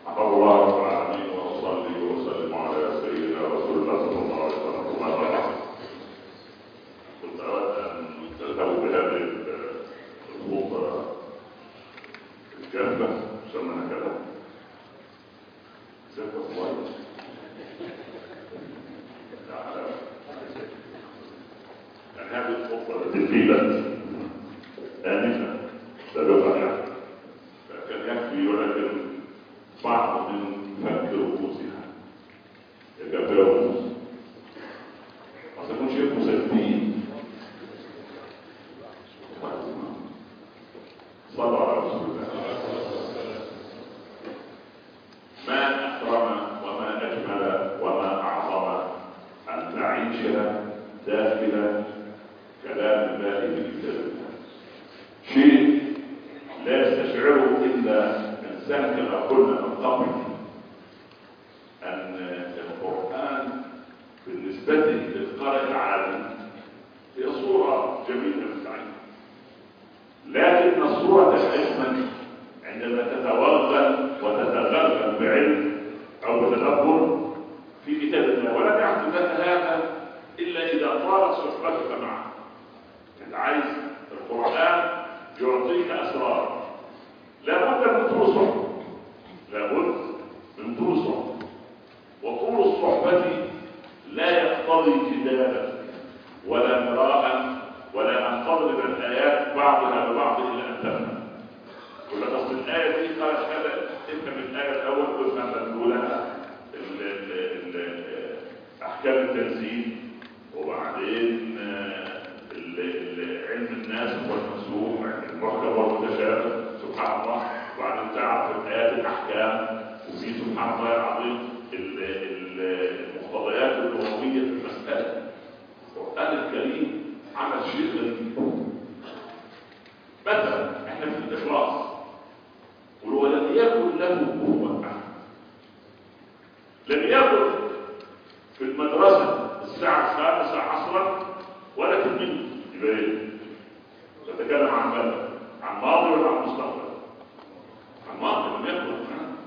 أحمد الله رب العالمين وأصلي وأسلم على سيدنا رسول الله صلى الله عليه وسلم وما بعد كنت أود أن تذهبوا بهذه الخطبة الجافة يسمى كذا جافة كويس يعني هذه الخطبة التي قيلت آنفا سابقا يعني فكان يكفي ولكن بعض من فك رؤوسها يتجاوز ما تكونش مسلمين صلوا على رسول الله ما أكرم وما أجمل وما أعظم أن تعيش داخل كلام الله في كتابه شيء لا يستشعره إلا إنسان كما قلنا من قبل أن القرآن بالنسبة للقارئ العادي هي صورة جميلة وسعيدة لكن الصورة الأجمل عندما تتوغل وتتغلغل بعلم أو بتدبر في كتاب الله ولم يحدث لك هذا إلا إذا طالت صحبتك معه أنت عايز القرآن يعطيك أسرار لابد من طول الصحبة لابد من طول الصحبة وطول الصحبة لا يقتضي جدالا ولا مراء ولا أن تضرب الآيات بعضها ببعض إلا أن تفهم كل أصل الآية دي قال هذا افهم الآية الأول وافهم مدلولها أحكام التنزيل وبعدين علم الناس والمسلوب المحكم والمتشابه سبحان الله وبعدين تعرف الآيات الأحكام وفي سبحان الله العظيم المقتضيات اللغوية في المسألة القرآن الكريم عمل شيء غريب مثلا احنا في الإخلاص ولم يكن له كفوا أحد لم يكن في المدرسة الساعة الخامسة عصرا ولا تلميذ يبقى ايه؟ تتكلم عن ماذا؟ عن ماضي ولا عن مستقبل؟ عن ماضي لم يكن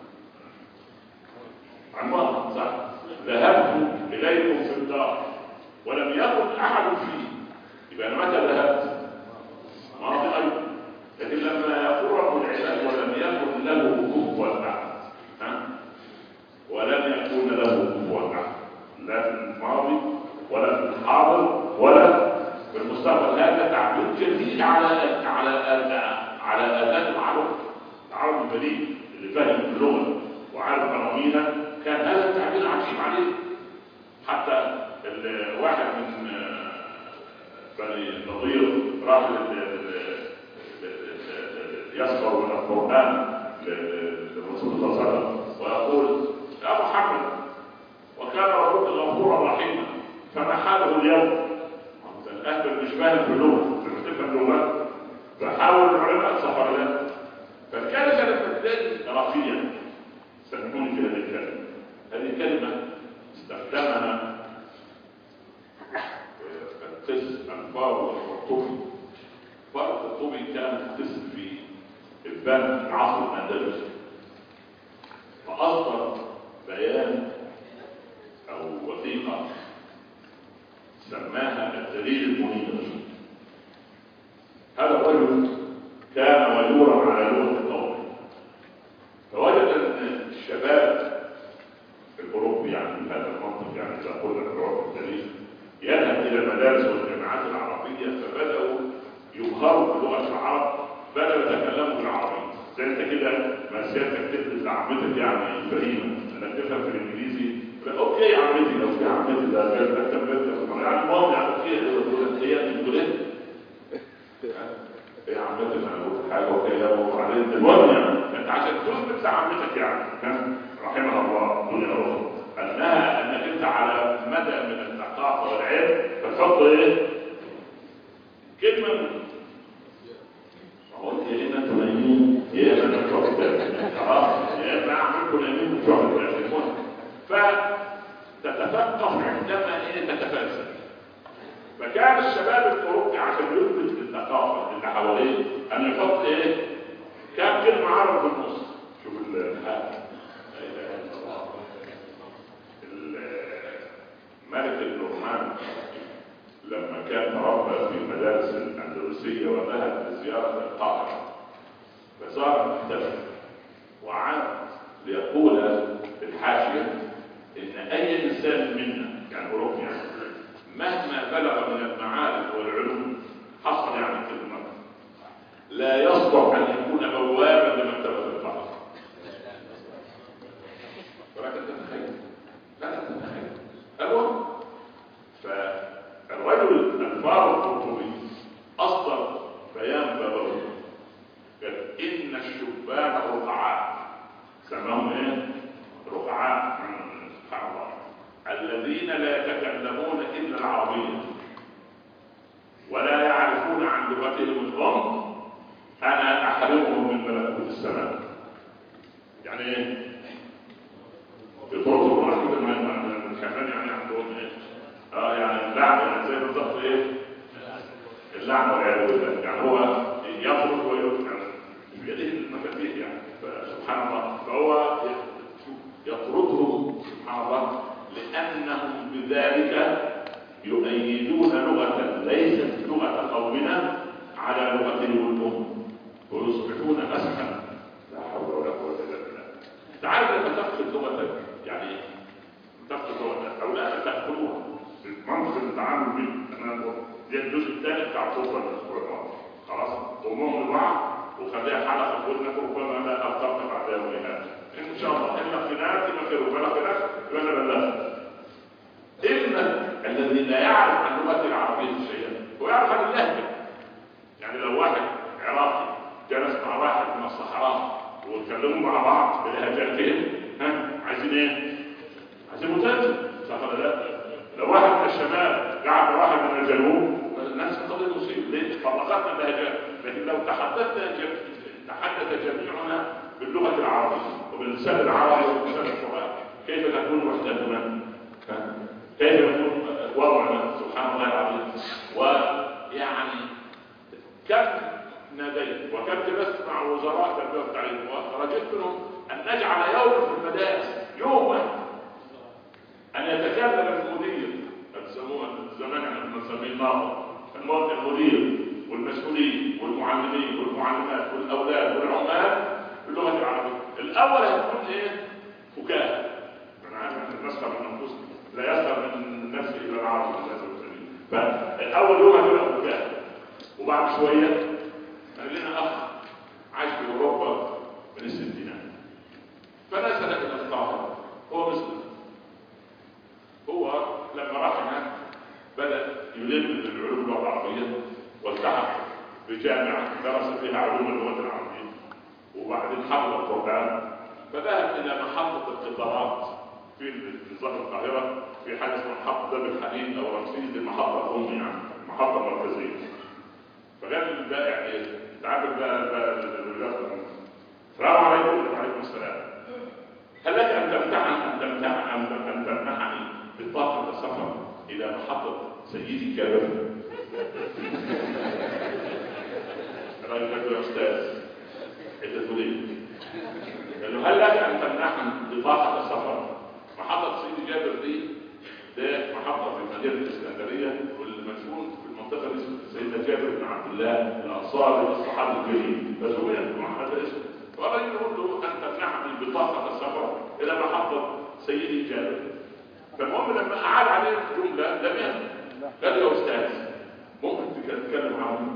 عن ماضي صح ذهبت اليكم في الدار ولم يكن احد فيه يبقى انا متى ذهبت؟ ماضي ايضا لكن لما يقول رب العباد ولم يكن له كفوا احد ها؟ ولم يكن له كفوا احد لا في الماضي ولا في الحاضر ولا في المستقبل هذا تعبير جديد على على على آلات العرب العرب البليغ اللي فاهم اللغة وعارف قوانينها كان هذا التعبير عجيب عليه حتى واحد من بني النضير راح يسخر من القرآن للرسول صلى الله عليه وسلم ويقول يا محمد وكان ربك غفورا رحيما فما حاله اليوم الاهبل مش فاهم في اللغه مش تفهم اللغه فحاول العلماء صح ولا لا فالكلمه لما تلاقي رفيع سموني في هذه الكلمه هذه كلمه استخدمها القس الفاروق القرطبي فاروق القرطبي كان قسم في البان العصر الاندلسي فاصدر بيان او وثيقه سماها الدليل المنير هذا الرجل كان ويورا على لغه قومه فوجد ان الشباب الاوروبي يعني في هذا المنطق يعني اذا قلنا في العرف التاريخ يذهب الى المدارس والجامعات العربيه فبداوا يظهروا بلغه العرب بداوا يتكلموا بالعربيه زي انت كده ما سيادتك تدرس لعمتك يعني فهيمه انك تفهم في الانجليزي اوكي يا عمتي لو في عمتي ده غير ده كملت يعني ماضي على اوكي هي انتوا ليه؟ ايه يا عمتي انا قلت حاجه اوكي يا وبعدين المهم يعني انت عشان تثبت لعمتك يعني رحمها الله دنيا اخرى انها انك انت على مدى من الثقافه والعلم بتحط ايه؟ كلمه قلت يا اما انتوا نايمين يا اما انا بتوع خلاص يا اما اعملكم نايمين بتوع المهم فتتثقف عندما ايه تتفلسف فكان الشباب الاوروبي عشان يثبت الثقافه اللي حواليه ان يحط ايه كام كلمه عربي في النص شوف الحال المدارس الاندلسيه وذهب لزياره القاهره فزار المكتبه وعاد ليقول الحاشيه ان اي انسان منا يعني اوروبي يعني مهما بلغ من المعارف والعلوم حصل يعني كلمه لا يصلح ان يكون بوابا لمكتبه القاهره ولكن تتخيل لا لا تتخيل المهم فالرجل الفاروق القرطبي اصدر بيان بابوي قال ان الشبان رقعاء سماهم ايه؟ رقعاء سبحان الله الذين لا يتكلمون الا العربيه ولا يعرفون عن لغتهم الام انا احرمهم من ملكوت السماء يعني ايه؟ يطردوا الواحد من كمان يعني عندهم ايه؟ اه يعني اللعنه يعني زي بالظبط ايه؟ اللعنه والعياذ بالله يعني هو يخرج ويخرج يعني بيده المفاتيح يعني فسبحان الله فهو يطردهم سبحان الله لانهم بذلك يؤيدون لغه ليست لغه قومنا على لغتهم الام ويصبحون مسحا لا حول ولا قوه الا بالله تعال لما تفقد لغتك يعني تفقد لغتك او لا تاكلوها منطق التعامل بيه دي الجزء الثاني بتاع الخطبه الاسبوع الماضي خلاص ضمهم لبعض وخليها حلقه في ودنك ربما لا القاك بعد يومها ان شاء الله ان خلاف يبقى خير ولا خلاف يبقى انا بلغت الا الذي لا يعرف عن لغه العربيه شيئا هو يعرف عن اللهجه يعني لو واحد عراقي جلس مع واحد من الصحراء واتكلموا مع بعض بلهجتين ها عايزين ايه؟ عايزين مترجم صح ولا لا؟ لو واحد من الشمال قعد واحد من الجنوب الناس قد المصيب ليه؟ طبقاتنا اللهجات لكن لو تحدثنا تحدث جميعنا باللغه العربيه وباللسان العربي وباللسان القرآن كيف تكون وحدتنا؟ كيف يكون وضعنا سبحان الله العظيم ويعني كم ناديت وكم جلست مع وزراء التربيه والتعليم ورجيت منهم ان نجعل يوم في المدارس يوما ان يتكلم المدير بيسموها زمان احنا بنسميه ناظر المهم المدير والمسؤولين والمعلمين والمعلمات والاولاد والعمال باللغه العربيه الاول هيكون ايه فكاهه انا عارف ان نسخر من انفسنا لا يسخر من نفسه الا العرب للاسف الشديد فالاول يوم هتبقى فكاهه وبعد شويه كان لنا اخ عايش في اوروبا من الستينات فنزل الى القاهره هو مسلم هو لما راح هناك بدا يلم بالعلوم اللغه العربيه والتحق بجامعه درس فيها علوم اللغه العربيه وبعدين حفظ القران فذهب الى محطه القطارات في نظام القاهره في حاجه اسمها محطه باب الحنين او رمسيس دي محطه ام يعني محطه مركزيه فقال البائع ايه؟ تعال بقى بقى السلام عليكم وعليكم السلام هل لك ان تمتحن ان تمتحن ان تمنحني بطاقه السفر الى محطه سيدي كابر الراجل قال له يا استاذ انت تقول ايه؟ قال له هل لك ان تمنحني بطاقه السفر محطه سيدي جابر دي ده محطه في مدينه الاسكندريه والمدفون في المنطقه دي سيدنا جابر بن عبد الله الانصاري الصحابي الكريم فسميت محمد اسمه فالراجل يقول له ان تمنحني بطاقه السفر الى محطه سيدي جابر فالمهم لما اعاد عليه الجمله لم يفهم قال يا استاذ ممكن تتكلم عنه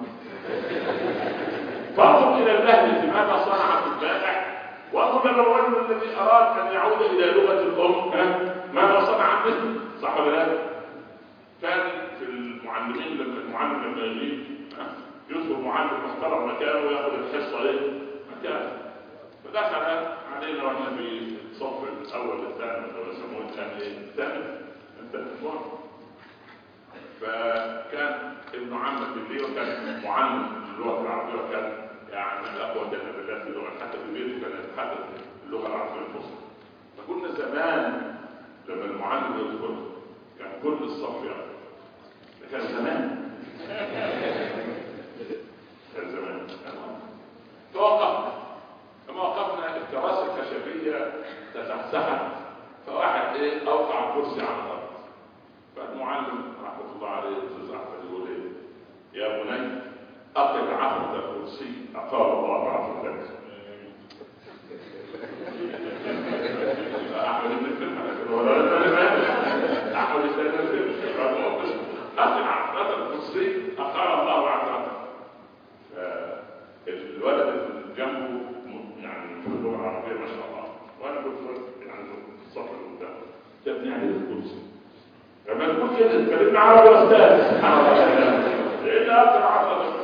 فانظر الى اللهجه ماذا صنعت البائع وانظر الى الرجل الذي اراد ان يعود الى لغه الام ماذا صنع مثله صح ولا لا؟ كان في المعلمين لما المعلم لما يغيب يدخل معلم محترم مكانه وياخذ الحصه ايه؟ مكانه فدخل علينا واحنا في الصف الاول الثاني او يسموه الثاني ايه؟ الثاني الثاني فكان ابن عمك اللي وكان معلم اللغه العربيه وكان يعني لا قوه الا بالله في اللغه حتى في بيته كان يتحدث اللغه العربيه الفصحى فكنا زمان لما المعلم يدخل كان كل الصف يقف ده كان زمان كان زمان توقفنا لما وقفنا الكراسي الخشبيه تزحزحت فواحد ايه اوقع الكرسي على الارض فالمعلم رحمه الله عليه الاستاذ احمد يقول ايه يا بني اقل عثرة الكرسي اقام الله عثرتك احمد بن فيلم ولا احمد بن فيلم اقل عثرة الكرسي اقام الله عثرتك الولد اللي جنبه يعني في اللغه العربيه ما شاء الله وانا كنت يعني في الصف اللي قدام جابني عليه الكرسي لما تقول كده اتكلمنا عربي يا استاذ سبحان الله لان اكثر عربي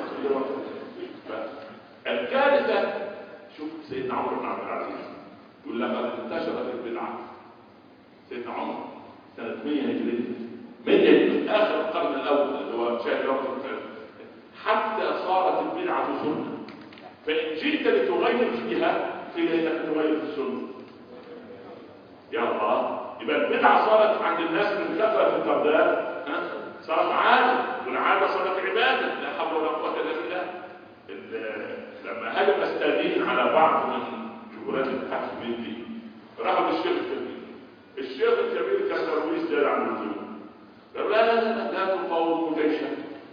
الثالثه شوف سيدنا عمر بن عبد العزيز يقول لقد انتشرت البدعه سيدنا عمر سنه 100 هجريه 100 اخر القرن الاول اللي هو شاهد رمضان حتى صارت البدعه سنه فإن جئت لتغير فيها قيل إنك تغير في السنة يا الله يبقى البدعة صارت عند الناس من كثرة الترداد صارت عادة والعادة صارت عبادة لا حول ولا قوة إلا بالله لما هجم استاذين على بعض من جمهورات الاتحاد السوفيتي راحوا للشيخ الكبير الشيخ الكبير كان ترويج زيادة عن اللزوم قالوا لا لا لا لا تقاوموا جيشا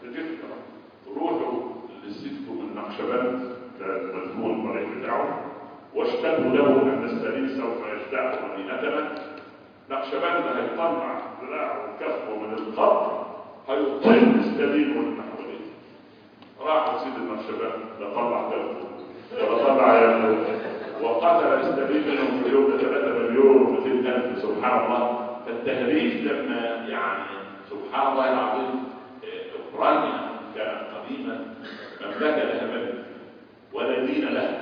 روحوا للسيسكو من نقشبند مذموم الطريق بتاعه واشتكوا له ان ستالين سوف يجتاح مدينتنا نقشبند هيطلع ذراعه وكفه من القبر هيطل ستالين واللي حواليه راح سيد النقشبند لا طلع كفه ولا طلع يده وقتل ستالين منهم في اليوم 3 مليون و200 الف سبحان الله فالتهريج لما يعني سبحان الله العظيم اوكرانيا كانت قديما مملكه لها ملك ولا دين له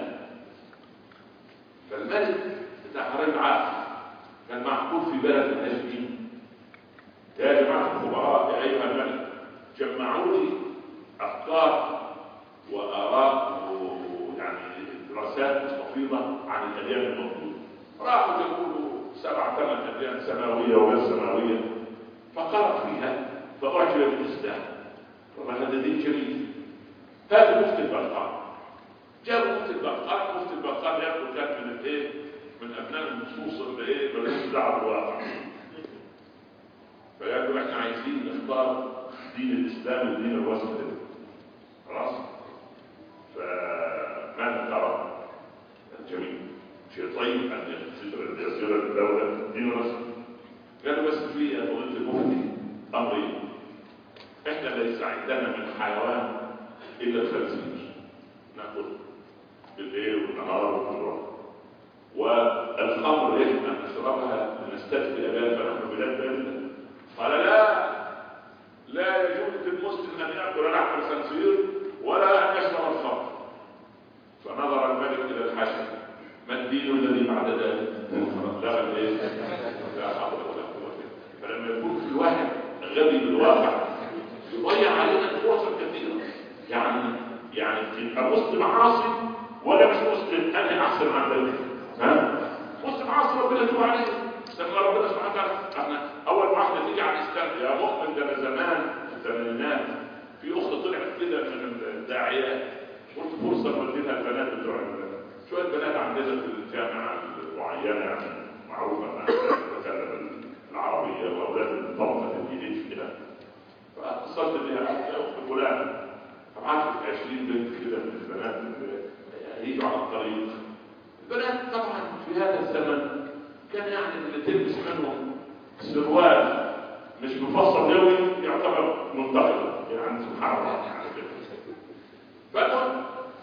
فالملك بتاع حرام العقل كان معقول في بلد الناس دين يا جماعه الخبراء يا ايها الملك جمعوا لي افكار واراء ويعني دراسات مستفيضه عن الاديان الموجوده راحوا يقولوا سبع ثمان اديان سماويه وغير سماويه فقرأ فيها فأعجب بالإسلام والله هذا دين جميل هذا مفتي البلقان جابوا مفتي البلقان مفتي البلقان ياخذ كان من الايه من ابناء النصوص اللي ايه مالهمش دعوه بالواقع فقالوا احنا عايزين نختار دين الاسلام الدين الوسط ده خلاص فماذا ترى الجميل شيء طيب ان يصير يصير الدوله دين وسط قالوا بس في يا فضيله المفتي امرين احنا ليس عندنا من حيوان الا الخنزير ناكل بالليل والنهار والنهار والخمر يجب ان نشربها لنستدفئ بها فنحن بلاد بارده قال لا لا يجوز للمسلم ان ياكل لحم الخنزير ولا ان يشرب الخمر فنظر الملك الى الحسن ما الدين الذي بعد ذلك؟ لا ايه؟ لا حول ولا قوه فلما يكون في واحد غبي بالواقع يضيع علينا الفرص الكثيره يعني يعني تبقى مسلم عاصي ولا مش مسلم انهي احسن عن ذلك ها مسلم عاصي ربنا يتوب عليه لما ربنا سبحانه وتعالى احنا اول واحده تيجي على الاسلام يا مؤمن ده زمان في الثمانينات في اخت طلعت كده من الداعيات قلت فرصه نوديها البنات بتوع شويه بنات عندنا في الجامعه المعينه يعني معروفه انها تتكلم العربيه واولاد الطبقه الجديد كده فاتصلت بها اخت فلان ابعت لك 20 بنت كده من البنات اللي هيجوا على الطريق البنات طبعا في هذا الزمن كان يعني اللي تلبس منهم سروال مش مفصل قوي يعتبر منتقد يعني سبحان الله يعني فالمهم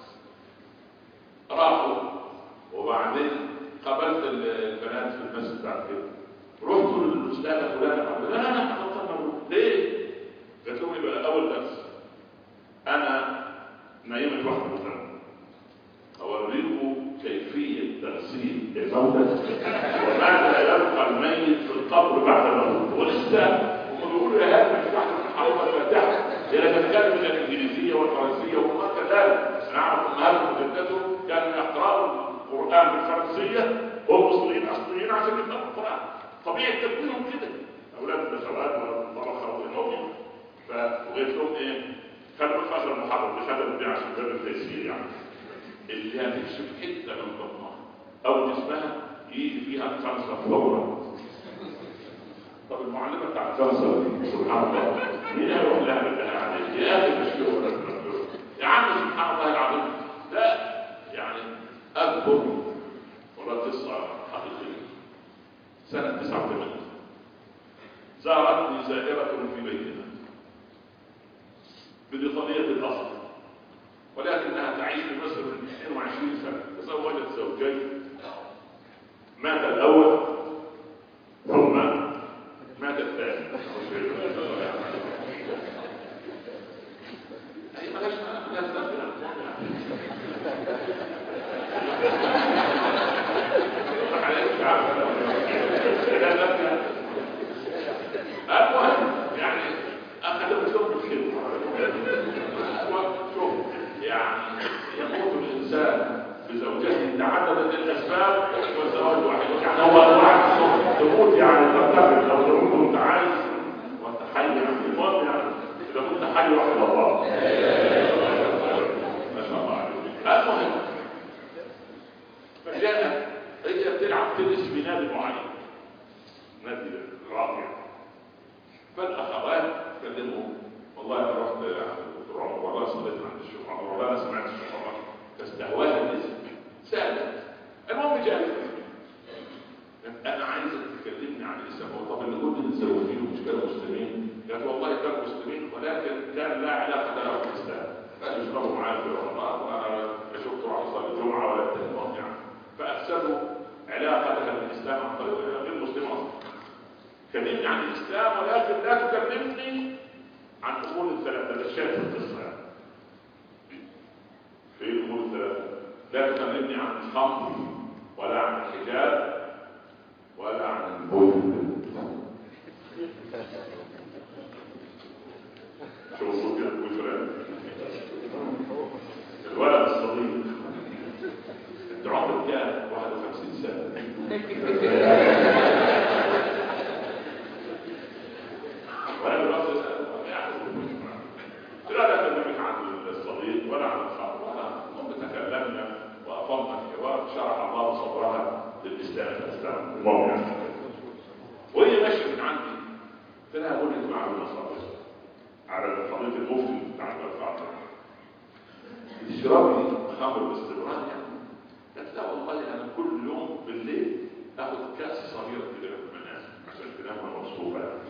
راحوا وبعدين قابلت البنات في المسجد بعد كده رحت للاستاذه فلانه لا لا لا هبطل ليه؟ قلت لهم يبقى اول درس انا نايمة واحدة مثلا اوريكم كيفية تغسيل الموتى وماذا يبقى الميت في القبر بعد الموت ولسه هم بيقولوا يا هذا مش واحدة من حرب الفاتحة هي لا تتكلم الا الانجليزية والفرنسية وما كذلك انا اعرف امهاتهم وجدتهم كانوا يقرأوا القرآن بالفرنسية هم مصريين اصليين عشان يقرأوا القرآن طبيعي تكوينهم كده اولاد البشوات والطبخة والنوم فقلت لهم ايه خلوا الفصل المحرم بخدم دي عشان باب التيسير يعني اللي هتكشف حته من بطنها او جسمها يجي فيها كانسر فورا طب المعلمه بتاع الكانسر دي سبحان الله مين هيروح لها بالله عليك يا اخي مش هو يا عم سبحان الله العظيم لا يعني اكبر ولا قصه حقيقيه سنه 89 زارتني زائره في بيتنا بقضيه الاصل ولكنها تعيش في مصر من 22 سنه تزوجت زوجين مات الاول ثم مات الثاني أي ملاش ملاش المهم يعني أخذ بسوق الخدمة شوف يعني يموت الإنسان بزوجته تعددت الأسباب والزواج واحد يعني هو أنواع تموت يعني ترتفع لو تموت وأنت عايش وأنت حي يعني المهم يعني إذا كنت حي وحد الله ما شاء الله عليك المهم فجاءت هي بتلعب تنس في نادي معين نادي راقي فالاخوات كلموا والله انا رحت عند الدكتور عمر والله صليت عند الشيخ عمر والله انا سمعت الشيخ عمر فاستهواها الاسم سالت المهم جاءت انا عايزك تكلمني عن الاسلام هو طب اللي كنت متزوجين مش كانوا مسلمين قالت والله كانوا مسلمين ولكن كان لا علاقه له بالاسلام كانوا يشربوا معايا في رمضان وانا لا شفت راح اصلي الجمعه ولا التهمات يعني فافسدوا علاقتها بالاسلام عن طريق غير مسلم اصلا كلمني عن الاسلام ولكن لا تكلمني عن امور الثلاثه الاشياء في القصه يعني في الامور الثلاثه لا تكلمني عن الخمر ولا عن الحجاب ولا عن البول شوفوا كده البوي فريند الولد الصغير انت عمرك كام 51 سنه وانا دلوقتي لا اكلمك عن الصديق ولا عن الخمر ولا هم تكلمنا وافضنا الحوار شرح الله صدرها للاسلام الاسلام المهم يعني وهي ماشيه من عندي قلت لها قول لك معلومه صادقه على قضيه المفتي بتاع الفاطمه تشربي خمر باستمرار يعني قالت لا والله انا كل يوم بالليل اخذ كاس صغيره كده في المنام عشان تنام مبسوطه يعني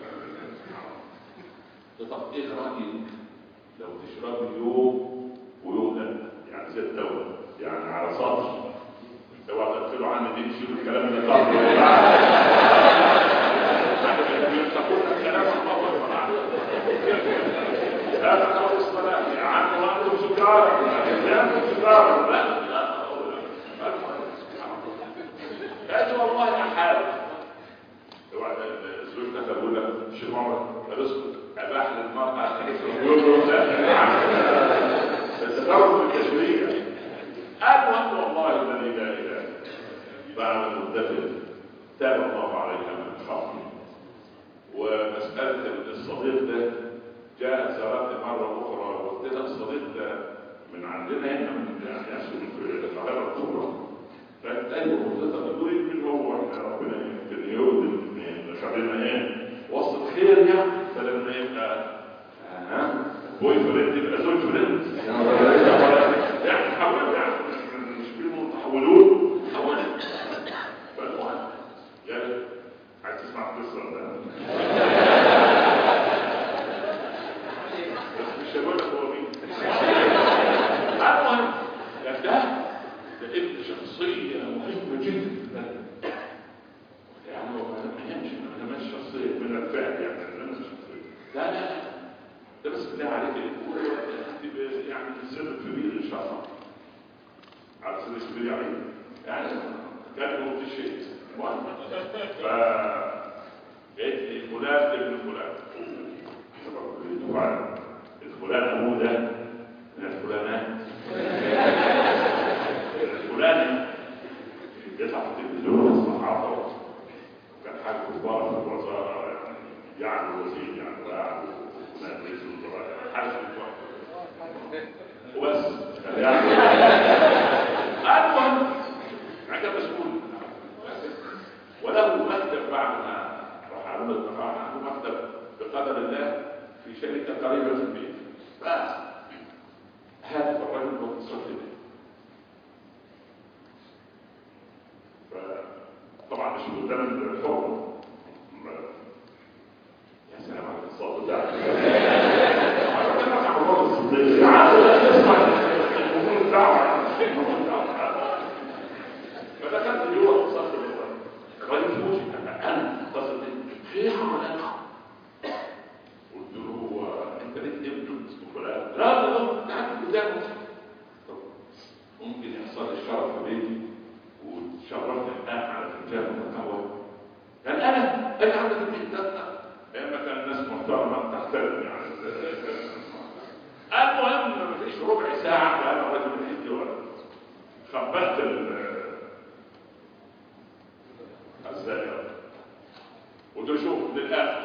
طب ايه رايك لو تشربي يوم ويوم لا يعني زي الدواء يعني على سطر اوعى تقفلوا عني دي تشيلوا الكلام اللي قبل يفتحون الكلام الله هذا قول الصلاة يا عم وانتم سكارى لا انتم سكارى لا لا هذا والله احال اوعى الزوج ده بيقول لك شيخ عمر اسكت اباح للمرأة يقول له لا تتفرد في التشريع المهم والله الذي لا اله بعد مدة تاب الله عليها من الحق ومسألة الصديق ده جاء زارتني مرة أخرى وقلت لها الصديق ده من عندنا هنا من يعني في القاهرة الكبرى فقالت أيوه قلت لها تقولي من هو احنا ربنا يمكن يهود خلينا ايه وسط خير يعني فلما يبقى ها بوي فريند يبقى زوج فريند يعني حاول يعني مش في متحولون حاول فالمهم يعني عايز تسمع القصه ده بس مش هقول لك هو مين المهم يا ده ده ابن شخصيه مهمه جدا يعني هو ما يهمش انا مش شخصيه من الفعل يعني انا مش شخصيه لا لا لا ده بس بالله عليك يعني سر كبير ان شاء الله على سر كبير عليه يعني كان هو في شيء المهم ف جيت لي فلان ابن فلان طبعا الفلان ابوه ده من الفلانات الفلاني يطلع في التلفزيون والصحافه وكان حاجه كبار في الوزاره يعني يعني وزير يعني وقاعد ونائب رئيس الوزراء حاجه كبار وبس يعني المهم عند مسؤول وله مكتب بعد ما راح اعمل عنده مكتب بقدر الله في شركة قريبة في البيت فهاتف الرجل واتصلت به فطبعا مش قدام الحكم يا سلام على الاتصال بتاعك انا على الوضع الصديقي عادي لا تسمع الامور الدعوه فدخلت اليوم اتصلت بالراجل الراجل فوجئ انا اتصل بيه خير ولا لا قلت له هو انت ليك ابن اسمه فلان لا لا لا انت عارف قدامه طب ممكن يحصل لي شرف في بيتي وتشرفني الان على فنجان من القهوه قال انا انا عندك البيت ده اما كان الناس محترمه تحترم يعني المهم ما فيش ربع ساعه كان الراجل من عندي ولا خبرت الزائر قلت له شوف للاخر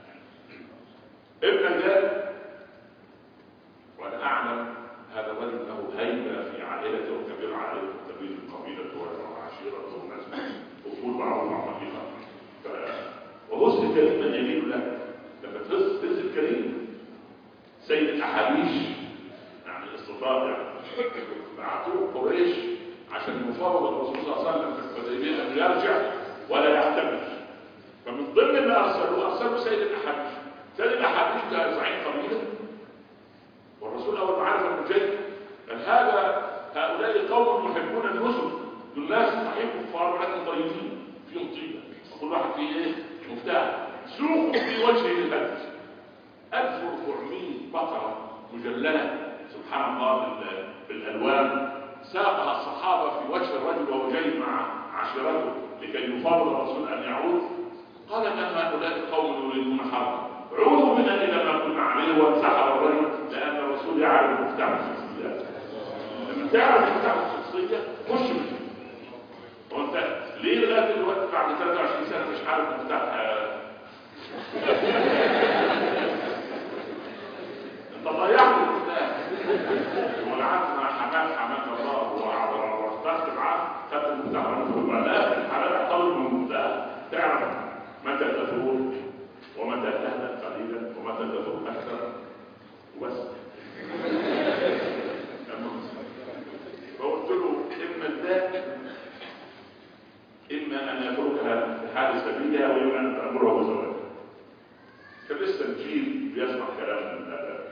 ابنك ده وانا اعلم هذا الرجل له هيبه في عائلته وكبير عائلته وكبير قبيلته وعشيرته وناس اصول معروفه حقيقه وبص كريما يميل لك لما تهز تهز الكريم سيد الاحابيش يعني الاصطفاء يعني بعتوه قريش عشان يفاوض الرسول صلى الله عليه وسلم في الحديبيه انه يرجع ولا يعتمد فمن ضمن ما ارسلوه ارسلوا سيد الاحابيش سيد الاحابيش ده زعيم قبيله والرسول اول ما عرف انه جاي قال هذا هؤلاء قوم يحبون النسل دول ناس صحيح كفار ولكن طيبين فيهم طيبه كل واحد فيه ايه مفتاح سوق في وجه الهدف 1400 بقره مجلله سبحان الله بالالوان ساقها الصحابه في وجه الرجل وهو جاي مع عشيرته لكي يفاوض الرسول ان يعود قال ان هؤلاء قوم يريدون حربا عودوا بنا الى ما كنا عليه وانسحب الرجل لان الرسول يعرف مفتاح الشخصيات لما تعرف مفتاح الشخصيه خش منه وانت ليه لغايه دلوقتي بعد 23 سنه مش عارف مفتاح انت ضيعت المفتاح ولعبت مع حماد حماد الله واخترت معاه خدت المفتاح ورحت لا الحلال اعترض من المفتاح تعرف متى تفور ومتى تهدأ قليلا ومتى تفور اكثر وبس فقلت له اما الذات اما ان يتركها في حال سبيلها واما ان تامره بزواجها كان لسه الجيل بيسمع كلام من هذا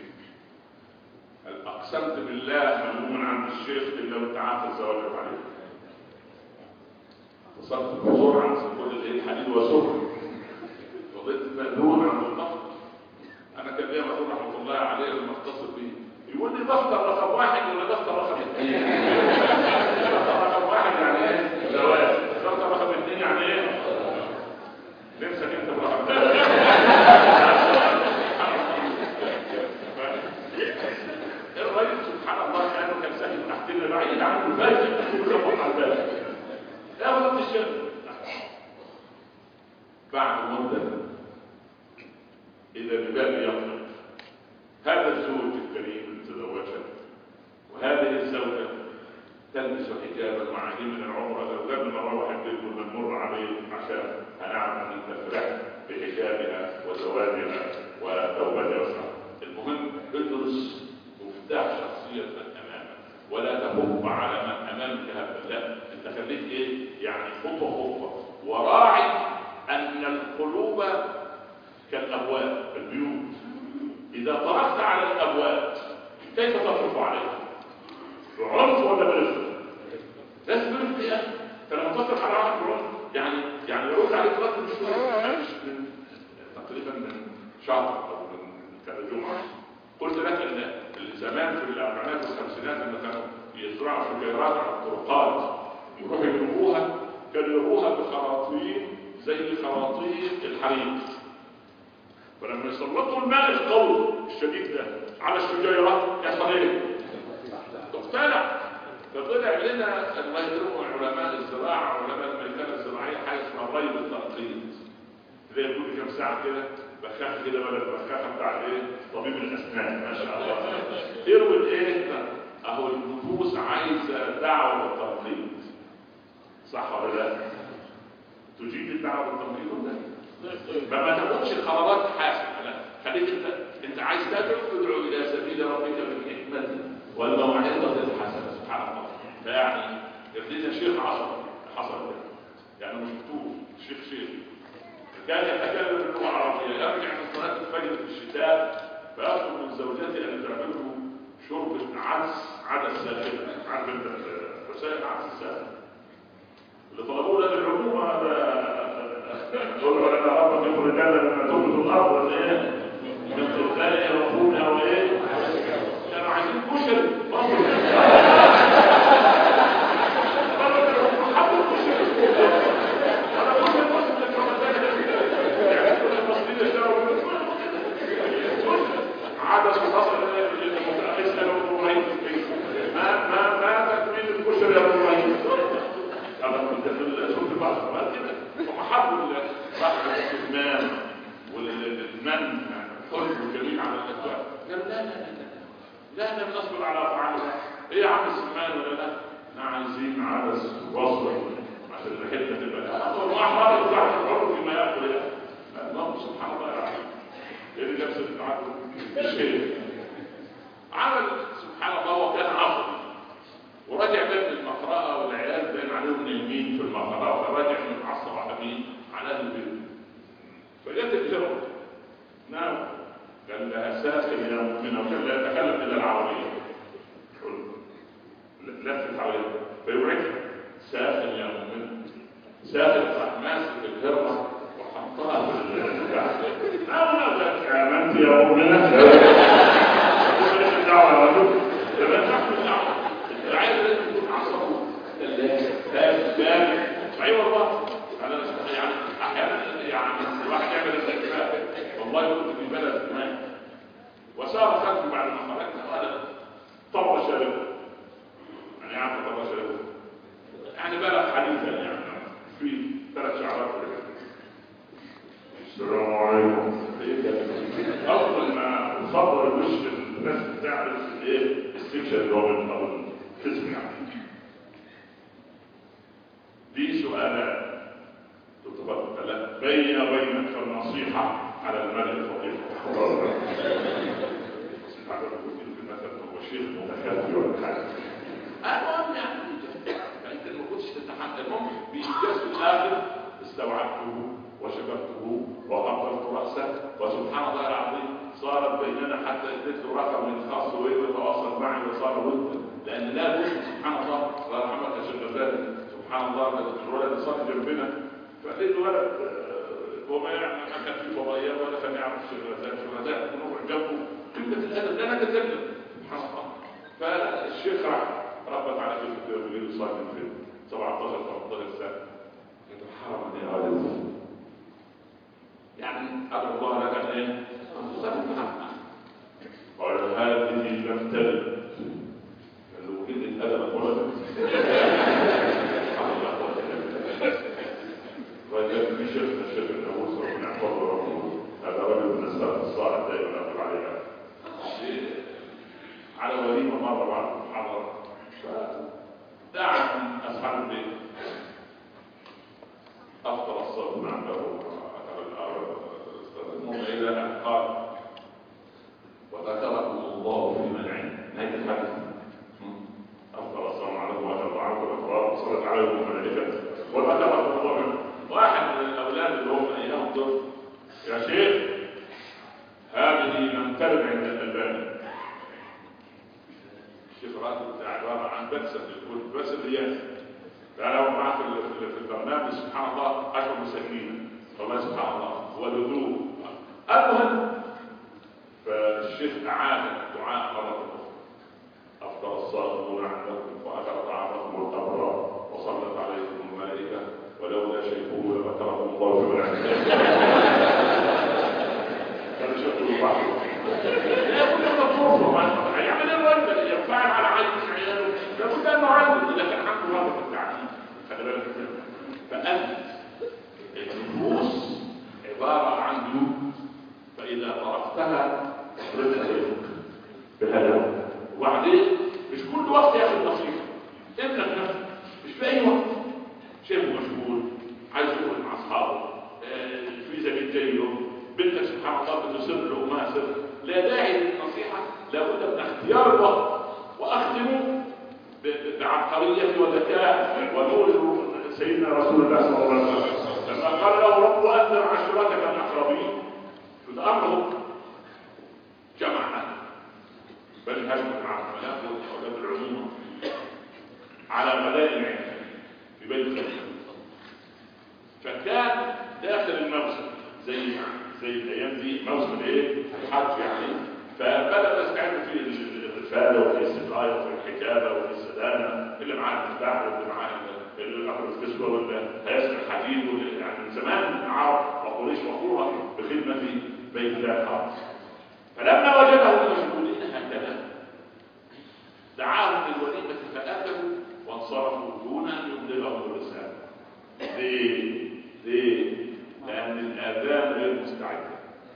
اقسمت بالله ملموم عند الشيخ الا وانت عارف الزواج عليه وصلت الحضور عن كل الايه الحديد وسكر وضيت مأذون عند الضغط انا كان ليا مأذون رحمه الله عليه لما اتصل بيه يقول لي دفتر رقم واحد ولا دفتر رقم اثنين دفتر رقم واحد يعني ايه زواج دفتر رقم اثنين يعني ايه نمسك انت برقم الرجل سبحان الله كانه كان ساكن تحتنا بعيد عنه الفاجر كل يوم على الباب يا ولد الشيخ بعد مدة إذا بباب يطلق هذا الزوج الكريم تزوجها وهذه الزوجة تلبس حجابا مع من العمر لو قبل ما اروح البيت كنا نمر عليه عشان هنعرف ان انت فرحت بحجابها وزواجها وتوبتها المهم ادرس مفتاح شخصيتك امامك ولا تهب على من امامك هبا لا انت خليك ايه يعني خطوه خطوه وراعي ان القلوب كالابواب البيوت اذا طرقت على الابواب كيف تصرف عليها بعنف ولا برفق لازم برفق يا اخي فلما تصرف على واحد بعنف يعني يعني يرد عليك رد مش من تقريبا من شهر او من كذا جمعه قلت لك ان زمان في الاربعينات والخمسينات لما كانوا يزرعوا شجيرات على الطرقات يروحوا يروها كانوا يروها بخراطيم زي خراطيم الحريق فلما يسلطوا الماء القوي الشديد ده على الشجيرات يحصل ايه؟ تقتلع فطلع لنا الله يكرمه علماء الزراعه علماء الميكانه الزراعيه حاجه اسمها الري بالتنقيط تلاقي كل كام ساعه كده بخاخه كده ولا البخاخه بتاع ايه؟ طبيب الاسنان ما شاء الله يروي الايه؟ اهو النفوس عايزه دعوه بالتنقيط صح ولا لا؟ تجيب الدعوه بالتنقيط ولا ما ما تاخدش قرارات حاسمه لا خليك انت انت عايز تدعو ادعو الى سبيل ربك بالحكمه والموعظه الحسنه سبحان الله فيعني يرضينا شيخ عصر حصل ده يعني مش شفتوه شيخ شيخ كان يتكلم باللغه العربيه يرجع من صلاه الفجر في الشتاء فيطلب من زوجته ان تعمل له شوربه عدس عدس ساخنه عارف انت وسائل عدس الساخن اللي طلبوه ده للعموم هذا يقول له انا ربك يخرج لنا لما تنبت الارض ولا ايه؟ من خلال مفهوم او ايه؟ كانوا عايزين كشري عدس وحصل اساله ابو ابراهيم ما ما ما تكمل الكشري يا ابو ابراهيم هذا كنت في سوق البحر ما كده هم حبوا بحر الاستثمار والمن حلو جميل على الاكوان قال لا لا لا لا لا نصبر على افعالنا ايه يا عم السمان ولا لا احنا عايزين عدس وصل عشان الحته تبقى الله احمر يطلع الحر فيما ياكل الله سبحان الله يا ايه اللي جاب سيره العدل شيء عمل سبحان الله وكان عصبي ورجع بين المقرأة والعيال بين عليهم نايمين في المقرأة فرجع متعصب على مين؟ على أهل البيت فجت الجرة نعم قال لها ساخن يا مؤمنة وكان لا يتكلم إلا العربية لفت عليها فيوعدها ساخن يا مؤمنة ساخن راح ماسك الهرمة وحطها في البتاع لا آمنت يا مؤمنة الدعوة يا رجل لما تحمل الدعوة العيال لازم يكون عصبه فاهم فاهم اي والله انا يعني احيانا يعني الواحد يعمل الاستكفاء والله كنت في بلد ما وسار خلفي بعد ما خرجت قال طب شارب يعني عارف طب شارب يعني بلد حديثا يعني في ثلاث شعرات كده السلام عليكم اول ما تصدر الوش الناس بتعرف ايه السكشن روبن او القسم يعني دي سؤالات تتبقى لا بين وبينك النصيحة على المرء الفقير مثلا هو شيخ متخلف ولا حاجة المهم يعني انت ما كنتش تتحمل المهم بإنجاز في الآخر استوعبته وشكرته وغفرت رأسه وسبحان الله العظيم صارت بيننا حتى اديت له رقم خاص ويتواصل معي وصار ود لان لا بد سبحان الله الله يرحمك يا شيخ غزالي سبحان الله الولد صار جنبنا فقلت له ولد هو ما يعني ما كان في فضائيات ولا كان يعرف الشيخ غزالي الشيخ غزالي نروح جنبه قمه الادب لا نتكلم سبحان الله فالشيخ راح ربط على كلمه يقول صار في 17 18 سنه قلت له حرم يا ولد يعني أدعو الله لك أن إيه؟ قال هذه لم تلد لو كنت أدب ولد وجد في شيخنا الشيخ الناموس ربنا يحفظه ربه هذا رجل من السلف الصالح دائما أقول عليها على وليمة مرة بعد المحاضرة فدعا من أصحاب البيت أفطر الصوت عنده المهم إلى أن قال وذكركم الله في من عنده نهاية الحديث أفضل السلام عليكم وأجل عنكم الأطراف وصلت عليكم الملائكة وذكركم الله منه واحد من الأولاد اللي هم أيام دول يا شيخ هذه لم ترد عند الألباني الشيخ راتب بتاع عبارة عن بكسة يقول بس الرياس فأنا معاه في البرنامج سبحان الله عشر مساكين والله سبحان الله والهدوء المهم فالشيخ أعاد الدعاء مرة أخرى أفضل الصائمون عندكم وأكل طعامكم القبر وصلت عليكم الملائكة ولولا شيخه لذكركم الله في من كان شيخ البحر لا بد أن تطرفه يعمل الرجل ينفعل على عين عياله لابد أنه عنده إذا كان عنده رغبة في التعليم خلي بالك فأنت النفوس عبارة عن سبحان الله بتسر لامها سر لا داعي للنصيحه لابد من اختيار الوقت واختم ب- ب- بعبقريه وذكاء ونور سيدنا رسول الله صلى الله عليه وسلم لما قال له رب انذر عشيرتك الاقربين شو ده امره جمع بل هجمت مع الملاك واولاد العموم على ملائم في بيت خليفه فكان داخل الموسم زي زي الايام دي موسم الايه؟ الحج يعني فبدا يستعد في الرفاده وفي السقايه وفي الحكايه وفي السدانه اللي معاه المفتاح واللي معاه اللي اخر الكسوه واللي هيسمع الحديد واللي- يعني من زمان العرب وقريش مقروءه بخدمه بيت الله الحرام فلما وجده مشغولين هكذا دعاهم للوليمه فاتوا وانصرفوا دون ان يبلغهم الرساله ليه؟ ليه؟ لأن الآذان غير مستعدة.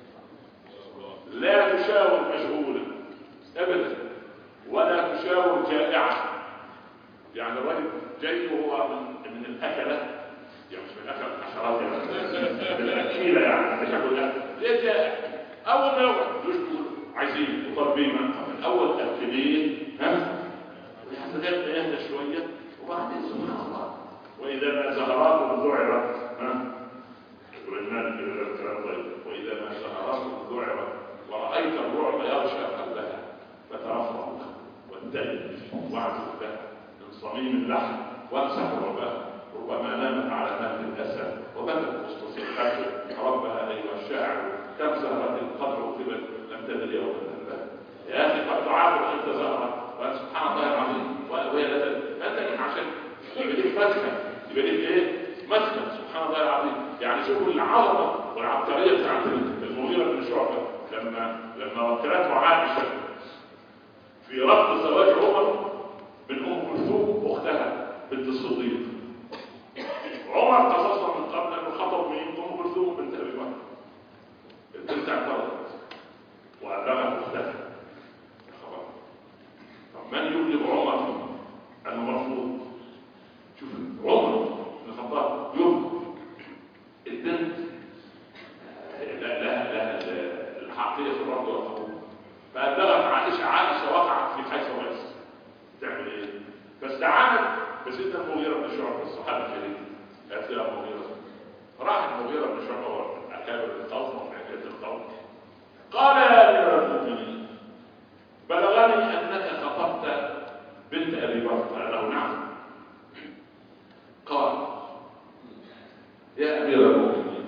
لا تشاور مشغولا أبدا ولا تشاور جائعا. يعني الرجل جاي وهو من من الأكلة يعني مش من الأكلة الحشرات يعني من الأكيلة يعني مش هقول لا ليه جائع؟ أول ما يقعد يشكو عايزين وطالبين من أول أكلين ها؟ لحد ما يهدى شوية وبعدين سبحان الله وإذا ما زهرات ذعرت ها والمال كده الكلام طيب وإذا ما زهرات ذعرت ورأيت الرعب يغشى قلبها فترفع وانتهي واعزف بها من صميم اللحم وامسح ربها ربما نامت على مهد الأسى وبكت مستصيحته ربها أيها الشاعر كم زهرة قدر قبل لم تدري يوم الأنباء يا أخي قد تعابر أنت زهرة وأن سبحان الله العظيم وهي لا تدري عشان يبقى ليك مسكن يبقى ليك ايه؟ مسكن سبحان الله العظيم يعني شوفوا العظمه والعبقريه بتاعت المغيره بن شعبه لما لما وكلته عائشه في رفض زواج عمر من ام كلثوم اختها بنت الصديق عمر قصصها من قبل انه خطب مين ام كلثوم بنت ابي بكر البنت اعترضت وابلغت اختها خبر طب من يبلغ عمر انه مرفوض شوف عمر بن الخطاب يوم البنت لا لا لا الحقيقه في الرفض والقبول فابلغت عائشه عائشه وقعت في حيث ويس تعمل ايه؟ فاستعانت بسيدنا المغيره بن شعبه الصحابي الكريم قالت يا مغيره راح المغيره بن شعبه واكابر القوم وفي حكايه القوم قال يا امير المؤمنين بلغني انك خطبت بنت ابي بكر قال له نعم قال يا امير المؤمنين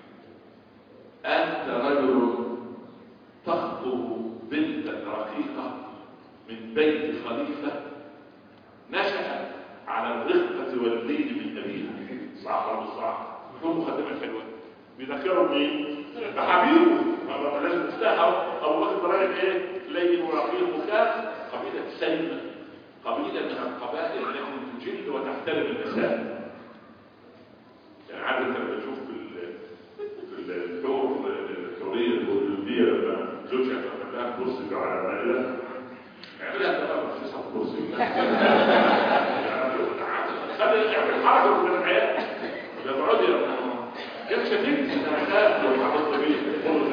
انت رجل تخطب بنتا رقيقه من بيت خليفه نشا على الرقه واللين من ابيها صح ولا مش صح؟ بدون مقدمه حلوه بيذكروا مين؟ بحبيبه ما لازم تستاهل ابو بكر راجل ايه؟ لين ورقيق وكان قبيله سلمه قبيله من القبائل التي تجل وتحترم النساء يعني عارف انت لما تشوف في ال في الدور الكوريه الهولنديه لما زوجها تعمل لها كرسي على المائده اعملها تمام في صف كرسي خلي اعمل حركه من الحياه ده تقعدي يا كيف شديد انا خاف لو حضرت بيه قول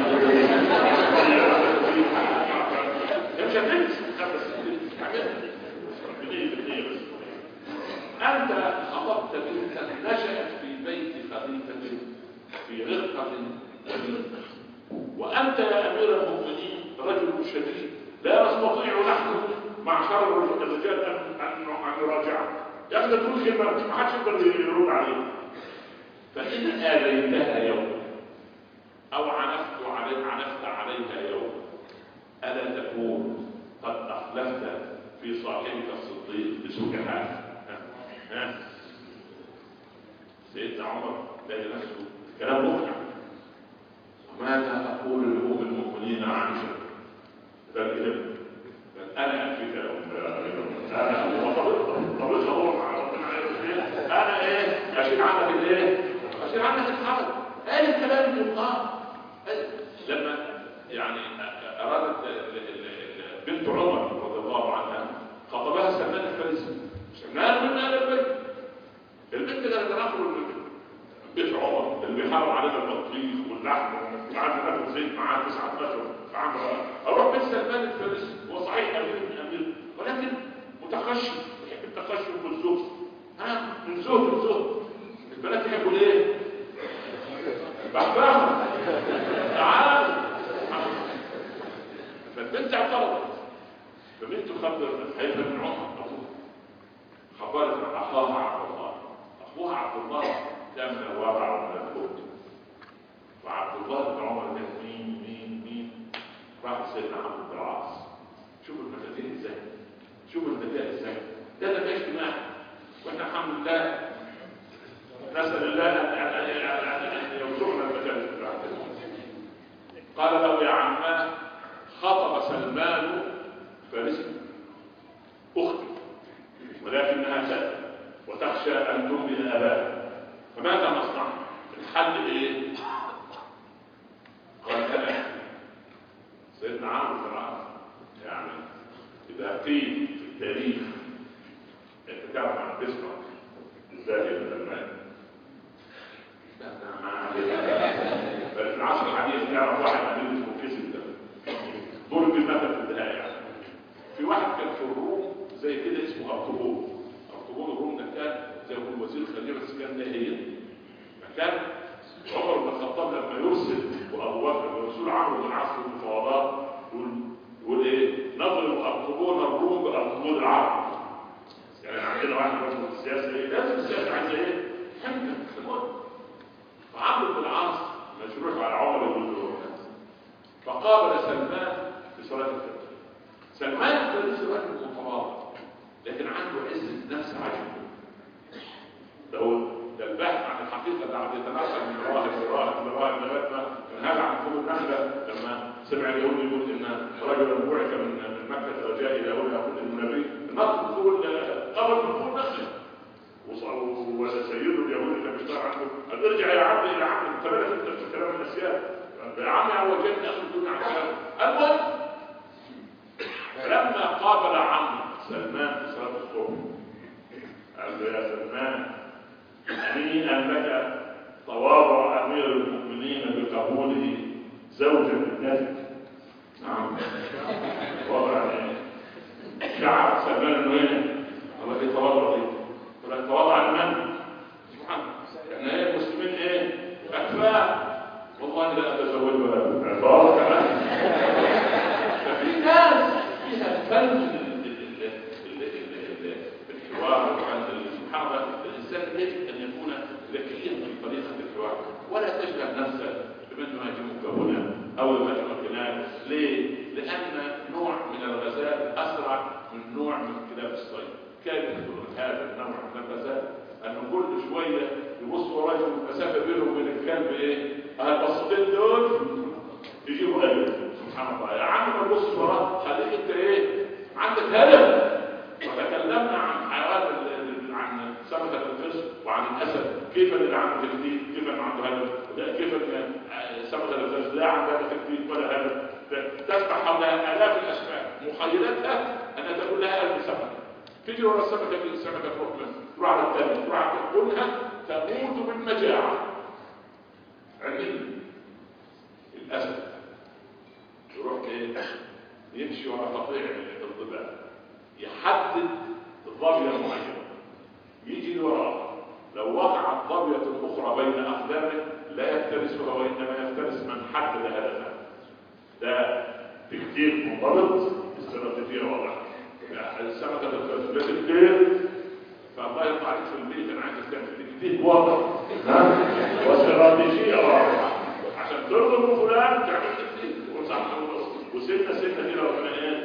كيف شديد خمس اعملها بديه بديه بس أنت خطبت بنتا نشأت في بيت خليفة في رقة وليد وأنت يا أمير المؤمنين رجل شديد لا نستطيع نحن معشر الرجال أن أن أن نراجعه يا أخي تقول كلمة ما حدش يقدر يرد عليه فإن آذيتها يوم أو عنفت علي عنفت عليها يوم ألا تكون قد أخلفت في صاحبك الصديق بسوء حال ها سيدنا عمر لاقي نفسه كلام مقنع وماذا اقول لام المؤمنين عائشه ده الكلام انا اكفيك يا ام انا طريقه هو مع ربنا عارف ايه انا ايه اشيل عنك الايه اشيل عنك الحرج قال الكلام اللي يقال لما يعني ارادت بنت عمر رضي الله عنها خطبها سلمان الفارسي سلمان من اهل البيت البنت ده تناقض بيت عمر اللي بيحرم علينا البطيخ واللحم وقعد ناكل زيت معاه تسعة اشهر في عمرو اروح بيت سلمان الفارسي هو صحيح امير من امير ولكن متخشب يحب التخشب والزهد ها من زهد لزهد البنات يحبوا ايه؟ بحبحة تعال فالبنت اعترضت فبنت خبر حيث من عمر خبرت عن اخاها عبد الله اخوها عبد الله كان من الواقع ومن الكون وعبد الله بن عمر ده مين مين مين راح سيدنا عمرو بن العاص شوفوا المفاتيح ازاي شوفوا الذكاء ازاي ده ذكاء اجتماعي واحنا الحمد لله نسال الله ان ان يرزقنا الذكاء الاجتماعي قال له يا عماه خطب سلمان فارسي اختي ولكنها سأل وتخشى ان تنبئ اباها فماذا نصنع الحل ايه قال انا سيدنا عمرو بن العاص يعني اذا قيل في التاريخ انت تعرف عن تسمع ازاي من المال ففي العصر الحديث تعرف واحد امير اسمه كسب ده ضرب المثل في النهايه يعني في واحد كان في الروم زي كده اسمه ارطغرل ارطغرل الروم ده كان زي ما يقول وزير الخارجيه بس كان ناهيا كان عمر بن الخطاب لما يرسل وابو بكر يرسل عمرو بن العاص في المفاوضات يقول يقول ايه نضرب ارطغرل الروم بارطغرل العرب يعني عندنا واحد رجل السياسه ايه لازم السياسه عايزه ايه؟ حمله المهم فعمرو بن العاص مشروع على عمر بن فقابل سلمان في صلاه الفجر سلمان الفارسي رجل متواضع لكن عنده عزه نفس عجيبه ده هو ده البحث عن الحقيقه بعد يتنقل من راهب لراهب لراهب لغايه ما من هذا عن فوق النخله لما سمع اليهود يقول ان رجلا بعث من من مكه وجاء الى هنا يقول النبي نط فوق قبل من فوق النخله وسيد اليهود كان بيشتغل عنه قال ارجع يا عم الى عم انت مالك انت في كلام الاسياد يا عم هو جاي اخر الدنيا عن كلام المهم فلما قابل عم سلمان في صلاه الصبح قال له يا سلمان هنيئا لك تواضع امير المؤمنين بقبوله زوجا من ابنك نعم وضع شعب سلمان انه ايه؟ الله ايه تواضع دي؟ ولا تواضع لمن؟ سبحان يعني ايه المسلمين ايه؟ اكفاء والله لا اتزوج ولا اعتراض كمان ففي ناس فيها فن الحوار سبحان الله الانسان يجب ان يكون ذكيا في طريقه الحوار ولا تشغل نفسك بمن يهاجمك هنا او يهاجمك هناك ليه؟ لان نوع من الغزال اسرع من نوع من كلاب الصيد كان هذا النوع من الغزال انه كل شويه يبص وراه المسافه بينه وبين الكلب ايه؟ البسطين دول يجيبوا قلب سبحان الله يا عم ما تبص وراه خليك انت ايه؟ عندك هدف وتكلمنا عن حيوان عن سمكة القرش وعن الأسد كيف اللي عنده تكتيك كيف اللي عنده هدف كيف سمكة القرش لا عندها تكتيك ولا هدف تسبح حولها آلاف الأسماك مخيلتها أن تكون لها ألف سمكة تجري ورا السمكة في السمكة تروح من تروح على الثانية تروح على كلها تموت بالمجاعة علميا الأسد يروح ايه يمشي ورا قطيع الضباب يحدد ظبية معينة يجي وراه لو وقعت ظبية أخرى بين أقدامه لا يفترسها وإنما يفترس من حدد هدفه ده تكتيك منضبط استراتيجية واضحة السمكة الفلسفية كتير فالله يرضى عليك في البيت أنا عايز تعمل تكتيك واضح واستراتيجية واضحة عشان ترضى فلان تعمل تكتيك وصح وسنة سنة كده ربنا ايه